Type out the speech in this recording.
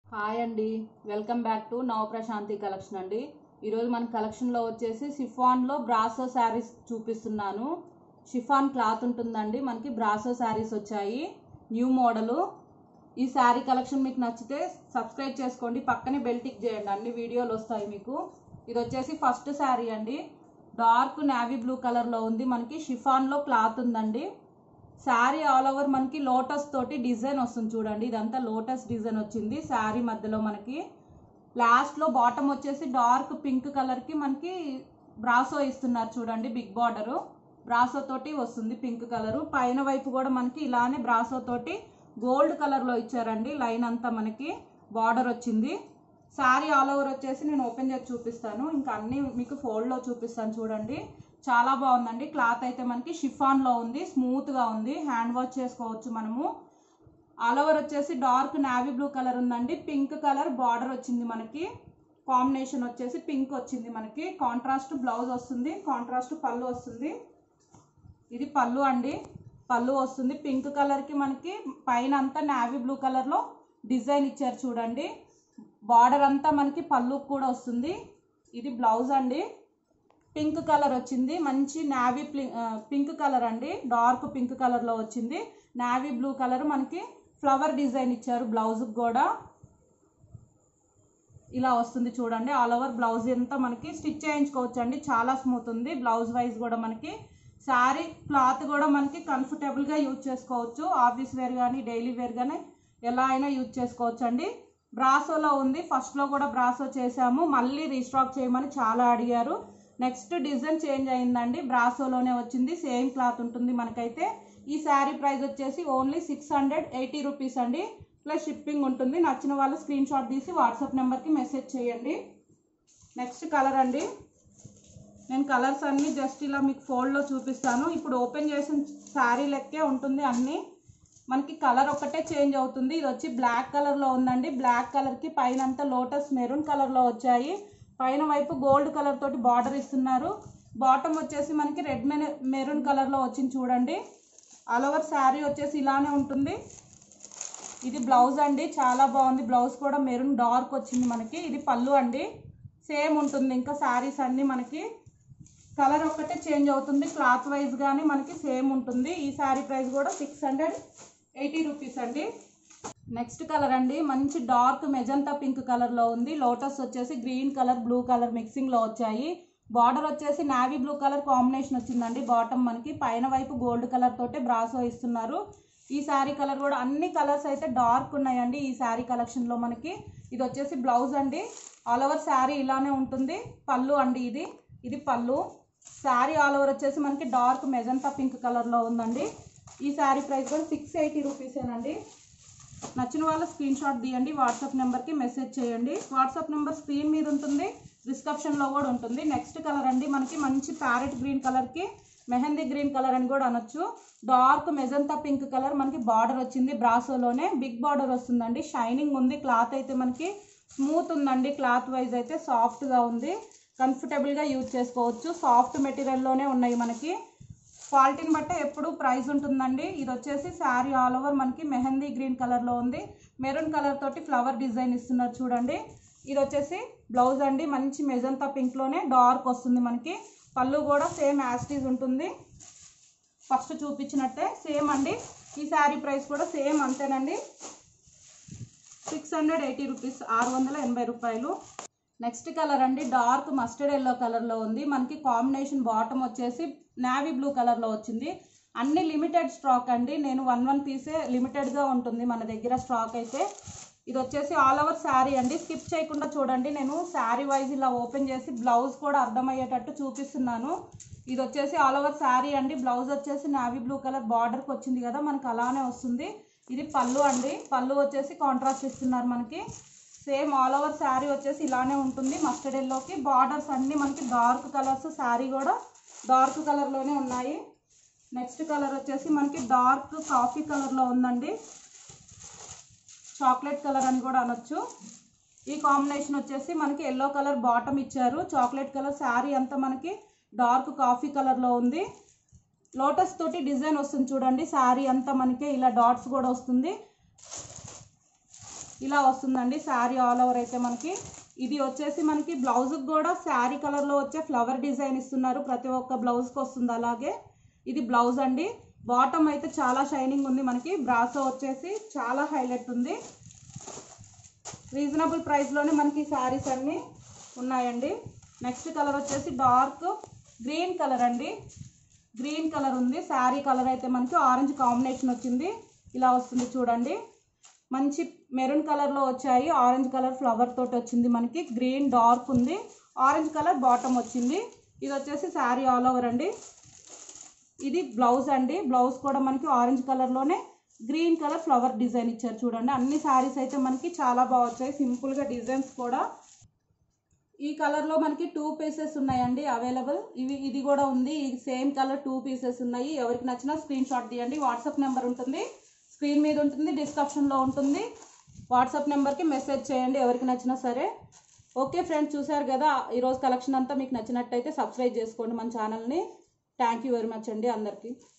hi అండి welcome back to నవ Prashanti collection అండి ఈరోజు మన కలెక్షన్లో వచ్చేసి షిఫాన్లో బ్రాసో శారీస్ చూపిస్తున్నాను షిఫాన్ క్లాత్ ఉంటుందండి మనకి బ్రాసో శారీస్ వచ్చాయి న్యూ మోడలు ఈ శారీ కలెక్షన్ మీకు నచ్చితే సబ్స్క్రైబ్ చేసుకోండి పక్కనే బెల్ టిక్ చేయండి అన్ని వీడియోలు వస్తాయి మీకు ఇది వచ్చేసి ఫస్ట్ శారీ అండి డార్క్ నావీ బ్లూ కలర్లో ఉంది మనకి షిఫాన్లో క్లాత్ ఉందండి శారీ ఆల్ ఓవర్ మనకి లోటస్ తోటి డిజైన్ వస్తుంది చూడండి ఇదంతా లోటస్ డిజైన్ వచ్చింది శారీ మధ్యలో మనకి లాస్ట్లో బాటమ్ వచ్చేసి డార్క్ పింక్ కలర్కి మనకి బ్రాసో ఇస్తున్నారు చూడండి బిగ్ బార్డరు బ్రాసో తోటి వస్తుంది పింక్ కలరు పైన వైపు కూడా మనకి ఇలానే బ్రాసో తోటి గోల్డ్ కలర్లో ఇచ్చారండి లైన్ అంతా మనకి బార్డర్ వచ్చింది శారీ ఆల్ ఓవర్ వచ్చేసి నేను ఓపెన్ చేసి చూపిస్తాను ఇంకా అన్నీ మీకు ఫోల్డ్లో చూపిస్తాను చూడండి చాలా బాగుందండి క్లాత్ అయితే మనకి షిఫాన్లో ఉంది స్మూత్గా ఉంది హ్యాండ్ వాష్ చేసుకోవచ్చు మనము ఆల్ ఓవర్ వచ్చేసి డార్క్ నావీ బ్లూ కలర్ ఉందండి పింక్ కలర్ బార్డర్ వచ్చింది మనకి కాంబినేషన్ వచ్చేసి పింక్ వచ్చింది మనకి కాంట్రాస్ట్ బ్లౌజ్ వస్తుంది కాంట్రాస్ట్ పళ్ళు వస్తుంది ఇది పళ్ళు అండి పళ్ళు వస్తుంది పింక్ కలర్కి మనకి పైన అంతా నావీ బ్లూ కలర్లో డిజైన్ ఇచ్చారు చూడండి బార్డర్ అంతా మనకి పళ్ళు కూడా వస్తుంది ఇది బ్లౌజ్ అండి పింక్ కలర్ వచ్చింది మంచి నావీ పింక్ కలర్ అండి డార్క్ పింక్ కలర్లో వచ్చింది నావీ బ్లూ కలర్ మనకి ఫ్లవర్ డిజైన్ ఇచ్చారు బ్లౌజ్కి కూడా ఇలా వస్తుంది చూడండి ఆల్ ఓవర్ బ్లౌజ్ అంతా మనకి స్టిచ్ చేయించుకోవచ్చు అండి చాలా స్మూత్ ఉంది బ్లౌజ్ వైజ్ కూడా మనకి శారీ క్లాత్ కూడా మనకి కంఫర్టబుల్గా యూజ్ చేసుకోవచ్చు ఆఫీస్ వేర్ కానీ డైలీ వేర్ కానీ ఎలా అయినా యూజ్ చేసుకోవచ్చు అండి బ్రాసోలో ఉంది ఫస్ట్లో కూడా బ్రాసో చేసాము మళ్ళీ రీస్టాక్ చేయమని చాలా అడిగారు నెక్స్ట్ డిజైన్ చేంజ్ అయిందండి బ్రాసోలోనే వచ్చింది సేమ్ క్లాత్ ఉంటుంది మనకైతే ఈ శారీ ప్రైస్ వచ్చేసి only six hundred eighty rupees అండి ప్లస్ షిప్పింగ్ ఉంటుంది నచ్చిన వాళ్ళు స్క్రీన్ షాట్ తీసి వాట్సాప్ నెంబర్కి మెసేజ్ చేయండి నెక్స్ట్ కలర్ అండి నేను కలర్స్ అన్నీ జస్ట్ ఇలా మీకు ఫోల్డ్లో చూపిస్తాను ఇప్పుడు ఓపెన్ చేసిన శారీ లెక్కే ఉంటుంది అన్నీ మనకి కలర్ ఒక్కటే చేంజ్ అవుతుంది ఇది వచ్చి బ్లాక్ కలర్లో ఉందండి బ్లాక్ కలర్కి పైన అంతా లోటస్ మెరూన్ కలర్లో వచ్చాయి పైన వైపు గోల్డ్ కలర్ తోటి బార్డర్ ఇస్తున్నారు బాటమ్ వచ్చేసి మనకి రెడ్ మెరూన్ కలర్లో వచ్చింది చూడండి ఆల్ ఓవర్ శారీ వచ్చేసి ఇలానే ఉంటుంది ఇది బ్లౌజ్ అండి చాలా బాగుంది బ్లౌజ్ కూడా మెరూన్ డార్క్ వచ్చింది మనకి ఇది పళ్ళు అండి సేమ్ ఉంటుంది ఇంకా శారీస్ అన్నీ మనకి కలర్ ఒక్కటే చేంజ్ అవుతుంది క్లాత్ వైజ్ కానీ మనకి సేమ్ ఉంటుంది ఈ శారీ ప్రైస్ కూడా సిక్స్ హండ్రెడ్ ఎయిటీ రూపీస్ అండి నెక్స్ట్ కలర్ అండి మంచి డార్క్ మెజంతా పింక్ కలర్లో ఉంది లోటస్ వచ్చేసి గ్రీన్ కలర్ బ్లూ కలర్ మిక్సింగ్లో వచ్చాయి బార్డర్ వచ్చేసి నావీ బ్లూ కలర్ కాంబినేషన్ వచ్చిందండి బాటమ్ మనకి పైన వైపు గోల్డ్ కలర్ తోటే బ్రాసో ఇస్తున్నారు ఈ శారీ కలర్ కూడా అన్ని కలర్స్ అయితే డార్క్ ఉన్నాయండి ఈ శారీ కలెక్షన్లో మనకి ఇది వచ్చేసి బ్లౌజ్ అండి ఆల్ ఓవర్ శారీ ఇలానే ఉంటుంది పళ్ళు అండి ఇది ఇది పళ్ళు శారీ ఆల్ ఓవర్ వచ్చేసి మనకి డార్క్ మెజంతా పింక్ కలర్లో ఉందండి ఈ శారీ ప్రైస్ కూడా సిక్స్ ఎయిటీ రూపీసేనండి నచ్చిన వాళ్ళు స్క్రీన్ షాట్ తీయండి వాట్సాప్ నెంబర్కి మెసేజ్ చేయండి వాట్సాప్ నెంబర్ స్క్రీన్ మీద ఉంటుంది డిస్క్రిప్షన్లో కూడా ఉంటుంది నెక్స్ట్ కలర్ అండి మనకి మంచి ప్యారెట్ గ్రీన్ కలర్కి మెహందీ గ్రీన్ కలర్ అని కూడా అనొచ్చు డార్క్ మెజంతా పింక్ కలర్ మనకి బార్డర్ వచ్చింది బ్రాసోలోనే బిగ్ బార్డర్ వస్తుందండి షైనింగ్ ఉంది క్లాత్ అయితే మనకి స్మూత్ ఉందండి క్లాత్ వైజ్ అయితే సాఫ్ట్గా ఉంది కంఫర్టబుల్గా యూజ్ చేసుకోవచ్చు సాఫ్ట్ మెటీరియల్లోనే ఉన్నాయి మనకి క్వాలిటీని బట్టే ఎప్పుడు ప్రైస్ ఉంటుందండి ఇది వచ్చేసి శారీ ఆల్ ఓవర్ మనకి మెహందీ గ్రీన్ కలర్లో ఉంది మెరూన్ కలర్ తోటి ఫ్లవర్ డిజైన్ ఇస్తున్నారు చూడండి ఇది వచ్చేసి బ్లౌజ్ అండి మంచి మెజంతా పింక్లోనే డార్క్ వస్తుంది మనకి పళ్ళు కూడా సేమ్ యాస్టీజ్ ఉంటుంది ఫస్ట్ చూపించినట్టే సేమ్ అండి ఈ శారీ ప్రైస్ కూడా సేమ్ అంతేనండి సిక్స్ హండ్రెడ్ ఎయిటీ రూపీస్ ఆరు వందల ఎనభై రూపాయలు నెక్స్ట్ కలర్ అండి డార్క్ మస్టర్డ్ ఎల్లో కలర్లో ఉంది మనకి కాంబినేషన్ బాటమ్ వచ్చేసి నావీ బ్లూ కలర్లో వచ్చింది అన్ని లిమిటెడ్ స్టాక్ అండి నేను వన్ వన్ పీసే లిమిటెడ్గా ఉంటుంది మన దగ్గర స్టాక్ అయితే ఇది వచ్చేసి ఆల్ ఓవర్ శారీ అండి స్కిప్ చేయకుండా చూడండి నేను శారీ వైజ్ ఇలా ఓపెన్ చేసి బ్లౌజ్ కూడా అర్థమయ్యేటట్టు చూపిస్తున్నాను ఇది వచ్చేసి ఆల్ ఓవర్ శారీ అండి బ్లౌజ్ వచ్చేసి నావీ బ్లూ కలర్ బార్డర్కి వచ్చింది కదా మనకి అలానే వస్తుంది ఇది పళ్ళు అండి పళ్ళు వచ్చేసి కాంట్రాస్ట్ ఇస్తున్నారు మనకి సేమ్ ఆల్ ఓవర్ శారీ వచ్చేసి ఇలానే ఉంటుంది మస్టర్డ్ ఎల్లోకి బార్డర్స్ అన్నీ మనకి డార్క్ కలర్స్ శారీ కూడా డార్క్ కలర్లోనే ఉన్నాయి నెక్స్ట్ కలర్ వచ్చేసి మనకి డార్క్ కాఫీ కలర్లో ఉందండి చాక్లెట్ కలర్ అని కూడా అనొచ్చు ఈ కాంబినేషన్ వచ్చేసి మనకి ఎల్లో కలర్ బాటమ్ ఇచ్చారు చాక్లెట్ కలర్ శారీ అంతా మనకి డార్క్ కాఫీ కలర్లో ఉంది లోటస్ తోటి డిజైన్ వస్తుంది చూడండి శారీ అంతా మనకి ఇలా డాట్స్ కూడా వస్తుంది ఇలా వస్తుందండి శారీ ఆల్ ఓవర్ అయితే మనకి ఇది వచ్చేసి మనకి బ్లౌజ్కి కూడా శారీ కలర్లో వచ్చే ఫ్లవర్ డిజైన్ ఇస్తున్నారు ప్రతి ఒక్క బ్లౌజ్కి వస్తుంది అలాగే ఇది బ్లౌజ్ అండి బాటమ్ అయితే చాలా షైనింగ్ ఉంది మనకి బ్రాసో వచ్చేసి చాలా హైలైట్ ఉంది రీజనబుల్ ప్రైస్లోనే మనకి శారీస్ అన్నీ ఉన్నాయండి నెక్స్ట్ కలర్ వచ్చేసి డార్క్ గ్రీన్ కలర్ అండి గ్రీన్ కలర్ ఉంది శారీ కలర్ అయితే మనకి ఆరెంజ్ కాంబినేషన్ వచ్చింది ఇలా వస్తుంది చూడండి మంచి మెరూన్ కలర్లో వచ్చాయి ఆరెంజ్ కలర్ ఫ్లవర్ తోటి వచ్చింది మనకి గ్రీన్ డార్క్ ఉంది ఆరెంజ్ కలర్ బాటమ్ వచ్చింది ఇది వచ్చేసి శారీ ఆల్ ఓవర్ అండి ఇది బ్లౌజ్ అండి బ్లౌజ్ కూడా మనకి ఆరెంజ్ కలర్లోనే గ్రీన్ కలర్ ఫ్లవర్ డిజైన్ ఇచ్చారు చూడండి అన్ని శారీస్ అయితే మనకి చాలా బాగా వచ్చాయి సింపుల్గా డిజైన్స్ కూడా ఈ కలర్లో మనకి టూ పీసెస్ ఉన్నాయండి అవైలబుల్ ఇవి ఇది కూడా ఉంది ఈ సేమ్ కలర్ టూ పీసెస్ ఉన్నాయి ఎవరికి నచ్చినా స్క్రీన్ షాట్ తీయండి వాట్సాప్ నెంబర్ ఉంటుంది స్క్రీన్ మీద ఉంటుంది డిస్క్రిప్షన్లో ఉంటుంది వాట్సాప్ నెంబర్కి మెసేజ్ చేయండి ఎవరికి నచ్చినా సరే ఓకే ఫ్రెండ్స్ చూసారు కదా ఈరోజు కలెక్షన్ అంతా మీకు నచ్చినట్టయితే సబ్స్క్రైబ్ చేసుకోండి మన ఛానల్ని థ్యాంక్ యూ వెరీ మచ్ అండి అందరికీ